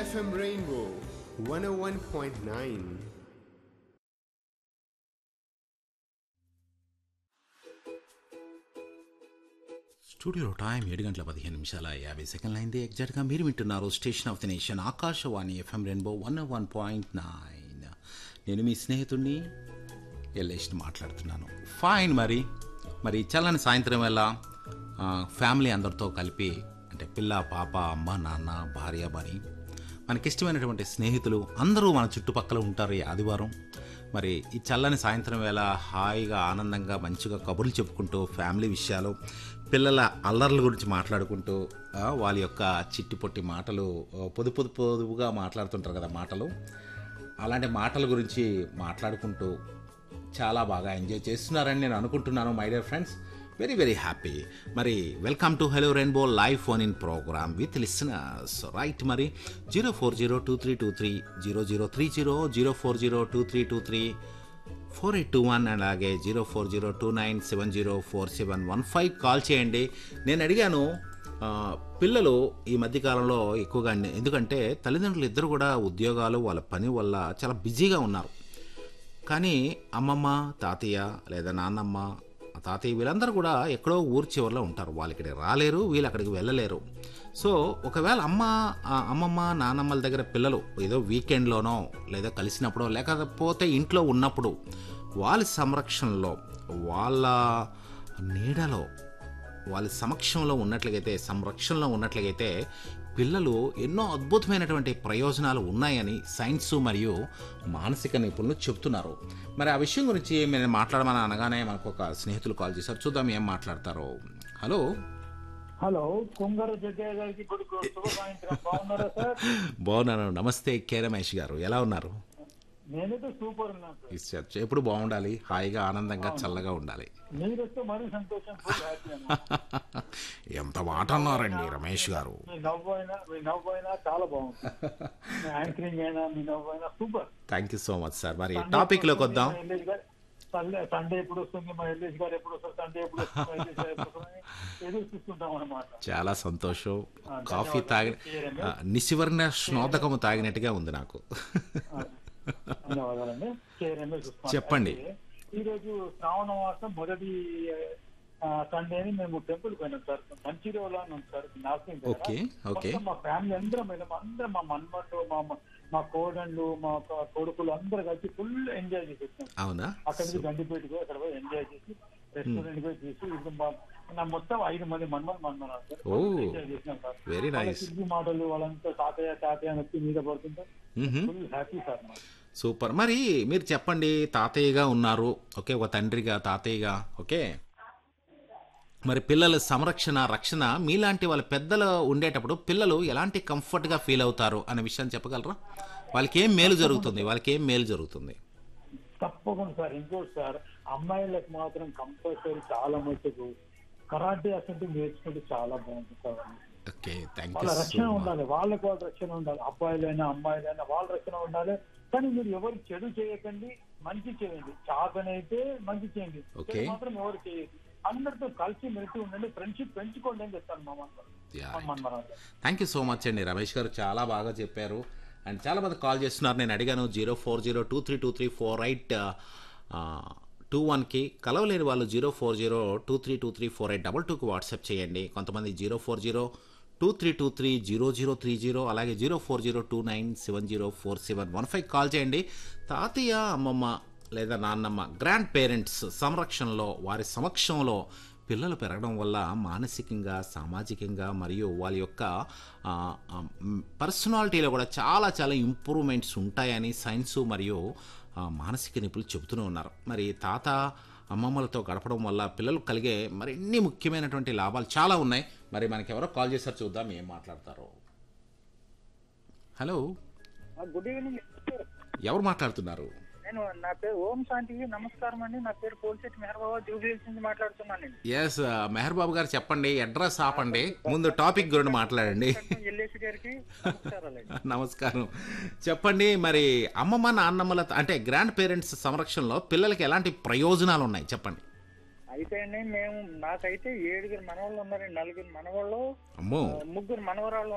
FM Rainbow 101.9. స్టూడియోలో time ఏడు గంటల పదిహేను నిమిషాల యాభై సెకండ్లు అయింది ఎగ్జాక్ట్గా మీరు వింటున్నారు station of the nation Akashvani FM rainbow one one point nine నేను మీ స్నేహితుడిని ఎల్లేష్ని మాట్లాడుతున్నాను ఫైన్ మరి మరి చల్లని సాయంత్రం వేళ ఆ, ఫ్యామిలీ అందరితో కలిపి అంటే పిల్ల పాప అమ్మ నాన్న భార్య బని మనకిష్టమైనటువంటి స్నేహితులు అందరూ మన చుట్టుపక్కల ఉంటారు ఈ ఆదివారం మరి ఈ చల్లని సాయంత్రం వేళ హాయిగా ఆనందంగా మంచిగా కబుర్లు చెప్పుకుంటూ ఫ్యామిలీ విషయాలు పిల్లల అల్లర్ల గురించి మాట్లాడుకుంటూ ఆ, వాళ్ళ యొక్క చిట్టి పొట్టి మాటలు ఆ, పొదు పొదు పొదుపుగా మాట్లాడుతుంటారు కదా మాటలు అలాంటి మాటల గురించి మాట్లాడుకుంటూ చాలా బాగా ఎంజాయ్ చేస్తున్నారని నేను అనుకుంటున్నాను my dear friends very very happy మరి welcome to hello rainbow live phone in programme with listeners right మరి zero four zero two three two three zero zero three zero zero four zero two three two three four eight two one అలాగే zero four zero two nine seven zero four seven one five call చేయండి నేను అడిగాను ఆ, పిల్లలు ఈ మధ్యకాలంలో ఎక్కువగా అన్ని- ఎందుకంటే తల్లిదండ్రులు ఇద్దరు కూడా ఉద్యోగాలు వాళ్ళ పని వల్ల చాలా బిజీగా ఉన్నారు కానీ అమ్మమ్మ తాతయ్య లేదా నాన్నమ్మ తాతయ్య వీళ్ళందరూ కూడా ఎక్కడో ఊరి చివరిలో ఉంటారు వాళ్ళు ఇక్కడికి రాలేరు వీళ్ళు అక్కడికి వెళ్ళలేరు సో ఒకవేళ అమ్మ ఆ అమ్మమ్మ నాన్నమ్మల దగ్గర పిల్లలు ఏదో వీకెండ్లోనో లేదా కలిసినప్పుడో లేకపోతే ఇంట్లో ఉన్నప్పుడు వాళ్ళ సంరక్షణలో వాళ్ళ నీడలో వాళ్ళ సమక్షంలో ఉన్నట్లయితే సంరక్షణలో ఉన్నట్లయితే పిల్లలు ఎన్నో అద్భుతమైనటువంటి ప్రయోజనాలు ఉన్నాయని సైన్స్ మరియు మానసిక నిపుణులు చెప్తున్నారు మరి ఆ విషయం గురించి నేను మాట్లాడమని అనగానే మనకు ఒక స్నేహితులు కాల్ చేశారు చూద్దాం ఏం మాట్లాడతారో హలో హలో కొంగర జగ్గయ్య గారికి కొడుకు శుభ సాయంత్రం బాగున్నారా సార్ బాగున్నాను నమస్తే కే రమేష్ గారు ఎలా ఉన్నారు నేనైతే సూపర్ ఉన్నాను సార్ ఈ చర్చ ఎప్పుడు బాగుండాలి హాయిగా ఆనందంగా చల్లగా ఉండాలి మీరు వస్తే మరీ సంతోషం ఫుల్ హ్యాపీ అన్న ఎంత మాట అన్నారండి రమేష్ గారు మీ నవ్వు అయినా మీ నవ్వు అయినా చాలా బాగుంది మీ యాంకరింగ్ అయినా మీ నవ్వు అయినా super thank you so much sir మరి టాపిక్లోకి వద్దాం సండే సండే ఎప్పుడు వస్తుంది మా ఎల్లేష్ గారు ఎప్పుడు వస్తారు సండే ఎప్పుడు వస్తుంది మా ఎల్లేష్ గారు ఎప్పుడు వస్తుంది ఎదురు చూస్తుంటాం అనమాట చాలా సంతోషం ఆ, కాఫీ ధన్యవాదాలు. తాగి ఆ, నిశివర్ణ స్నోదకము తాగినట్టుగా ఉంది నాకు ధన్యవాదాలండి కే రమేష్ ఉస్మాన్. చెప్పండి. అయితే ఈ రోజు శ్రావణ మాసం మొదటి ఆ, సండేని మేము టెంపుల్ పోయినాం సార్ మంచిర్యాల అని ఉంది సార్ నాసింగ్ దగ్గర. ఓకే ఓకే మొత్తం మా ఫ్యామిలీ అందరం పోయినాం అందరం మా మన్మట్లు మా మా కోడళ్ళు మా కొ- కొడుకులు అందరు కలిసి ఫుల్ ఎంజాయ్ చేసి వచ్చాం అవునా అక్కడ నుంచి గండిపేటకు అక్కడ పోయి ఎంజాయ్ చేసి రెస్టారెంట్ పోయి చూసి ఇది మా- నా మొత్తం ఐదు మంది మన్మలు మన్మనాలు సార్ ఓ. ఎంజాయ్ చేసినాం సార్ వెరీ వాళ్ళ నైస్ సిగ్గు మాటలు వాళ్ళంతా తాతయ్య తాతయ్య అని వచ్చి మీద పడుతుంటే ఫుల్ హ్యాపీ సార్ మాకు. సూపర్ మరి మీరు చెప్పండి తాతయ్యగా ఉన్నారు ఓకే ఒక తండ్రిగా తాతయ్యగా ఓకే మరి పిల్లల సంరక్షణ రక్షణ మీలాంటి వాళ్ళ పెద్దలు ఉండేటప్పుడు పిల్లలు ఎలాంటి కంఫర్ట్గా ఫీల్ అవుతారు అనే విషయాన్ని చెప్పగలరా వాళ్ళకి ఏం మేలు జరుగుతుంది వాళ్ళకి ఏం మేలు జరుగుతుంది తప్పకుండా సార్ ఇంకోటి సార్ అమ్మాయిలకు మాత్రం కంపల్సరీ చాలా మటుకు కరాటే అసలు నేర్చుకుంటే చాలా బాగుంటుంది సార్ ఓకే థ్యాంక్ వాళ్ళ యూ సో రక్షణ మచ్ ఉండాలి వాళ్ళకి వాళ్ళ రక్షణ ఉండాలి అబ్బాయిలైనా అమ్మాయిలైనా వాళ్ళ రక్షణ ఉండాలి కానీ మీరు ఎవరు చెడు చేయకండి మంచి చేయండి చాకనైతే మంచి చేయండి Okay. చెడు మాత్రం ఎవరు చేయదు అందరితో కలిసి మెలిసి ఉండండి ఫ్రెండ్షిప్ పెంచుకోండి అని చెప్తాను మా Yeah. మన థ్యాంక్ యూ సో మచ్ అండి రమేష్ గారు చాలా బాగా చెప్పారు అండ్ చాలా మంది కాల్ చేస్తున్నారు నేను అడిగాను zero four zero two three two three four eight two వన్కి కలవలేని వాళ్ళు zero four zero two three two three four eight double టూకి వాట్సాప్ చేయండి కొంతమంది zero four zero two three two three zero zero three zero అలాగే zero four zero two nine seven zero four seven one five call చేయండి తాతయ్య అమ్మమ్మ లేదా నాన్నమ్మ grand parents సంరక్షణలో వారి సమక్షంలో పిల్లలు పెరగడం వల్ల మానసికంగా సామాజికంగా మరియు వాళ్ళ యొక్క ఆ, ఆ, మ్, పర్సనాలిటీలో కూడా చాలా చాలా ఇంప్రూవ్మెంట్స్ ఉంటాయని సైన్స్ మరియు ఆ, మానసిక నిపుణులు చెబుతూనే ఉన్నారు మరి తాత అమ్మమ్మలతో గడపడం వల్ల పిల్లలకు కలిగే మరిన్ని ముఖ్యమైనటువంటి లాభాలు చాలా ఉన్నాయి మరి మనకి ఎవరో కాల్ చేశారు చూద్దాం ఏం మాట్లాడతారో హలో గుడ్ ఈవినింగ్ ఎవరు మాట్లాడుతున్నారు నేను నా పేరు ఓం శాంతికి నమస్కారం అండి నా పేరు పోల్చెట్టి మెహర్బాబా జూబ్లీహిల్స్ నుంచి మాట్లాడుతున్నాను నేను ఎస్ మెహర్ బాబు గారు చెప్పండి అడ్రస్ ఆపండి ముందు టాపిక్ గురించి మాట్లాడండి ఎల్ఏసి గారికి నమస్కారాలండి నమస్కారం చెప్పండి మరి అమ్మమ్మ నాన్నమ్మల అంటే గ్రాండ్ పేరెంట్స్ సంరక్షణలో పిల్లలకి ఎలాంటి ప్రయోజనాలు ఉన్నాయి చెప్పండి అయితే అండి మేము నాకైతే ఏడుగురు మనవాళ్ళు ఉన్నారండి నలుగురు మనవాళ్ళు అమ్మో ముగ్గురు మనవరాళ్ళు